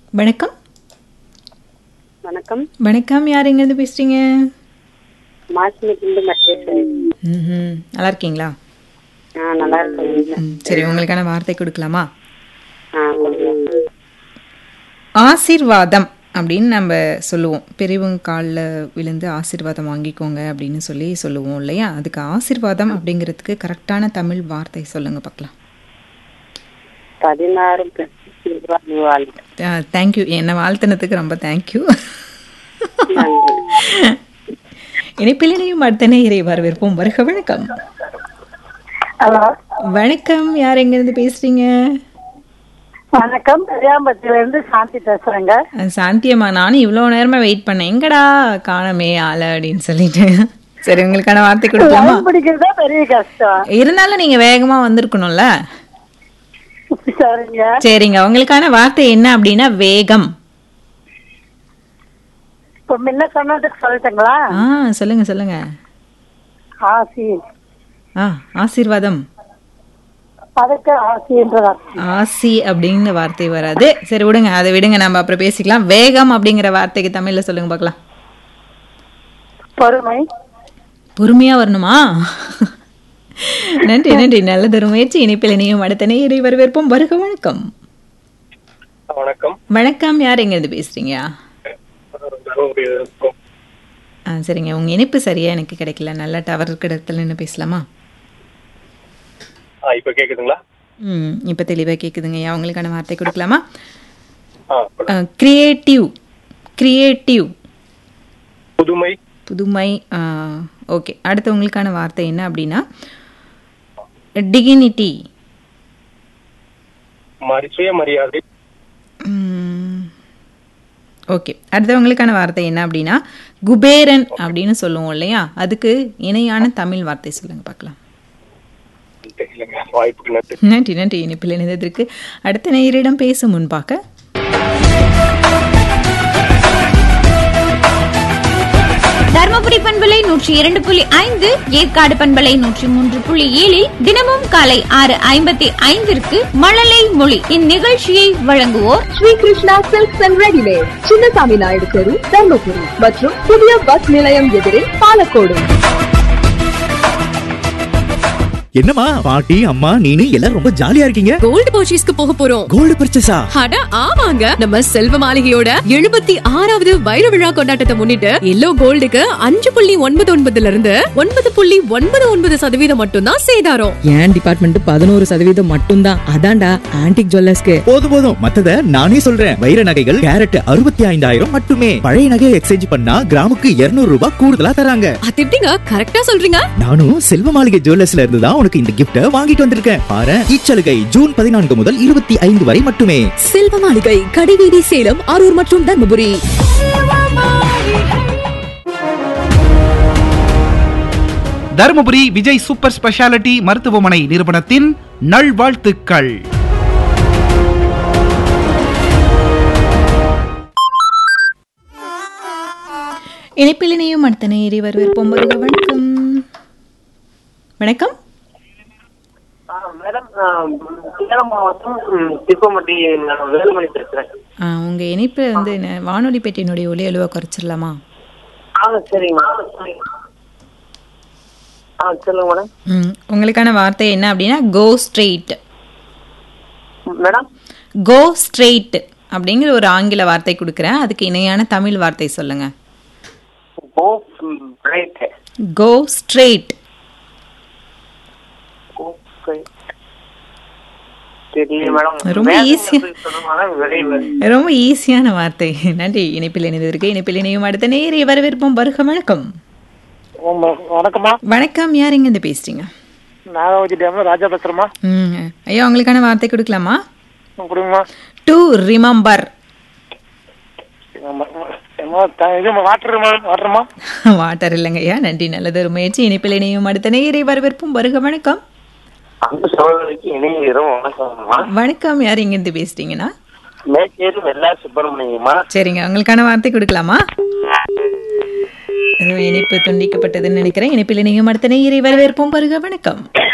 வணக்கம் வணக்கம் வணக்கம் யார் எங்கேருந்து பேசுறீங்க மாசினிக்கிண்டு மகேஸ்வரி ம்ஹும். நல்லா இருக்கீங்களா ஆ நல்லா இருக்கேன் ம், சரி உங்களுக்கான வார்த்தை கொடுக்கலாமா ஆ கொடுங்க. ஆசீர்வாதம் அப்படின்னு நம்ம சொல்லுவோம் பெரியவங்க காலில் விழுந்து ஆசீர்வாதம் வாங்கிக்கோங்க அப்படின்னு சொல்லி சொல்லுவோம் இல்லையா அதுக்கு ஆசீர்வாதம் அப்படிங்கிறதுக்கு கரெக்டான தமிழ் வார்த்தை சொல்லுங்க பார்க்கலாம் பதினாறு பிப்ரவரி நீ வாழ்க தேங்க்யூ என்னை வாழ்த்தினதுக்கு ரொம்ப தேங்க்யூ நன்றி இணைப்பிலையும் அடுத்த நேரை வரவேற்போம் வருக வணக்கம் ஹலோ வணக்கம் யார் எங்கேருந்து பேசுறீங்க வணக்கம் பெரியாம்பட்டியில இருந்து சாந்தி பேசுறேங்க அஹ் சாந்தியம்மா நானும் இவ்வளோ நேரமா வெயிட் பண்ணேன் எங்கடா காணமே ஆளை அப்படின்னு சொல்லிட்டு சரி உங்களுக்கான வார்த்தை கொடுக்கலாமா லைன் பிடிக்கிறதா பெரிய கஷ்டம் இருந்தாலும் நீங்க வேகமா வந்திருக்கணும்ல சரிங்க சரிங்க உங்களுக்கான வார்த்தை என்ன அப்படின்னா வேகம் இப்ப முன்ன சொன்னதுக்கு சொல்லட்டுங்களா ஆ சொல்லுங்க சொல்லுங்க ஆசி ஆ ஆசீர்வாதம் அதுக்கு ஆசின்றதா ஆசி அப்படிங்கிற வார்த்தை வராது சரி விடுங்க அதை விடுங்க நம்ம அப்புறம் பேசிக்கலாம் வேகம் அப்படிங்கிற வார்த்தைக்கு தமிழ்ல சொல்லுங்க பார்க்கலாம் பொறுமை பொறுமையா வரணுமா நன்றி நன்றி நல்லதொரு முயற்சி இணைப்பில் இணையும் அடுத்த நேரை வரவேற்போம் வருக வணக்கம் வணக்கம் வணக்கம் யார் எங்கேருந்து பேசுறீங்க தருமபுரி இருக்கோம். ஆ சரிங்க உங்க இணைப்பு சரியா எனக்கு கிடைக்கல நல்ல டவர் இருக்கிற இடத்துல நின்று பேசலாமா ஆ இப்ப கேக்குதுங்களா ம் இப்போ தெளிவாக கேட்குதுங்க ஐயா உங்களுக்கான வார்த்தை கொடுக்கலாமா ஆ கிரியேட்டிவ் கிரியேட்டிவ் புதுமை புதுமை ஓகே அடுத்து உங்களுக்கான வார்த்தை என்ன அப்படின்னா டிகினிட்டி மரி சுயமரியாதை ஓகே அடுத்து உங்களுக்கான வார்த்தை என்ன அப்படின்னா குபேரன் அப்படின்னு சொல்லுவோம் இல்லையா அதுக்கு இணையான தமிழ் வார்த்தை சொல்லுங்க பார்க்கலாம் தெரியலங்க வாய்ப்புக்கு நன்றி நன்றி நன்றி இணைப்பில் இணைந்ததற்கு அடுத்த நேயரிடம் பேசும் முன்பாக தர்மபுரி பண்பலை நூற்றி இரண்டு புள்ளி ஐந்து ஏற்காடு பண்பலை நூற்றி மூன்று புள்ளி ஏழில் தினமும் காலை ஆறு ஐம்பத்தி ஐந்திற்கு மழலை மொழி இந்நிகழ்ச்சியை வழங்குவோர் Sri Krishna silks and readymade Chinnasamy Naidu தெரு தர்மபுரி மற்றும் புதிய பஸ் நிலையம் எதிரே பாலக்கோடு என்னம்மா பாட்டி அம்மா நீனு எல்லாரும் ரொம்ப ஜாலியா இருக்கீங்க கோல்டு பர்ச்சேஸ்க்கு போக போறோம் கோல்டு பர்ச்சேஸா அட ஆமாங்க நம்ம செல்வ மாளிகையோட எழுபத்தி ஆறாவது வைர விழா கொண்டாட்டத்தை முன்னிட்டு எல்லோ கோல்டுக்கு அஞ்சு புள்ளி ஒன்பது ஒன்பதுல இருந்து ஒன்பது புள்ளி ஒன்பது ஒன்பது சதவீதம் மட்டும்தான் சேதாரம் என் டிபார்ட்மெண்ட் பதினோரு சதவீதம் மட்டும்தான் அதான்டா ஆன்டிக் ஜுவல்லர்ஸ்க்கு போதும் போதும் மத்தத நானே சொல்றேன் வைர நகைகள் கேரட் அறுபத்தி ஐந்தாயிரம் மட்டுமே பழைய நகையை எக்ஸ்சேஞ்ச் பண்ணா கிராமுக்கு 200 ரூபாய் கூடுதலா தராங்க அது எப்படிங்க கரெக்டா சொல்றீங்க நானும் செல்வ மாளிகை ஜுவல்லர்ஸ்ல இருந்து தான் உனக்கு இந்த கிஃப்ட வாங்கிட்டு வந்திருக்கேன் பாரு இச்சலுகை ஜூன் பதினான்கு முதல் இருபத்தி ஐந்து வரை மட்டுமே செல்வ மாளிகை கடிவீதி சேலம் அரூர் மற்றும் தர்மபுரி தருமபுரி விஜய் சூப்பர் ஸ்பெஷாலிட்டி மருத்துவமனை நிறுவனத்தின் நல்வாழ்த்துக்கள் இணைப்பில் இணையும் அடுத்த நேயரை வரவேற்போம் வருக வணக்கம் வணக்கம் மேடம் சேலம் மாவட்டம் திப்பமட்டி நான் வேலுமணி பேசுறேன் ஆ, உங்க இணைப்பு வந்து என்ன- வானொலி பெட்டியினுடைய ஒலி அழுவ குறைச்சிடலாமா ஆ சரிங்க ஆ சொல்லுங்க மேடம் ம், உங்களுக்கான வார்த்தை என்ன அப்படின்னா go straight madam go straight அப்படிங்கிற ஒரு ஆங்கில வார்த்தை கொடுக்குறேன் அதுக்கு இணையான தமிழ் வார்த்தை சொல்லுங்க கோ ரைட் கோ ஸ்ட்ரெயிட் கோ தெரியல மேடம் ரொம்ப வேற easy. எப்படி சொல்லுங்க மேடம் வெளியில ரொம்ப ஈஸியான வார்த்தை நன்றி இணைப்பில் இணைந்ததற்கு இணைப்பில் இணையும் அடுத்த நேரை வரவேற்போம் வருக வணக்கம் வணக்கம்மா வணக்கம் யார் எங்க இருந்து பேசுறீங்க நாகாவதி டேம் ராஜா பேசுறேம்மா ம் ஐயா உங்களுக்கான வார்த்தை கொடுக்கலாமா கொடுங்கம்மா டு ரிமம்பர் இது வாட்டர் வாட்டர்மா வாட்டர் இல்லைங்க ஐயா நன்றி நல்லது ஒரு முயற்சி இணைப்பில் இணையும் அடுத்த நேரை வரவேற்போம் வருக வணக்கம் அந்த சகோதரிக்கு இணைய இரவு வணக்கம்மா வணக்கம் யார் எங்க இருந்து பேசுறீங்கன்னா மேச்சேரி வெள்ளா சுப்பிரமணியம்மா சரிங்க உங்களுக்கான வார்த்தை கொடுக்கலாமா ஏதோ இணைப்பு துண்டிக்கப்பட்டதுன்னு நினைக்கிறேன் இணைப்பில் இணையும் அடுத்த நேயரை வரவேற்போம் வருக வணக்கம்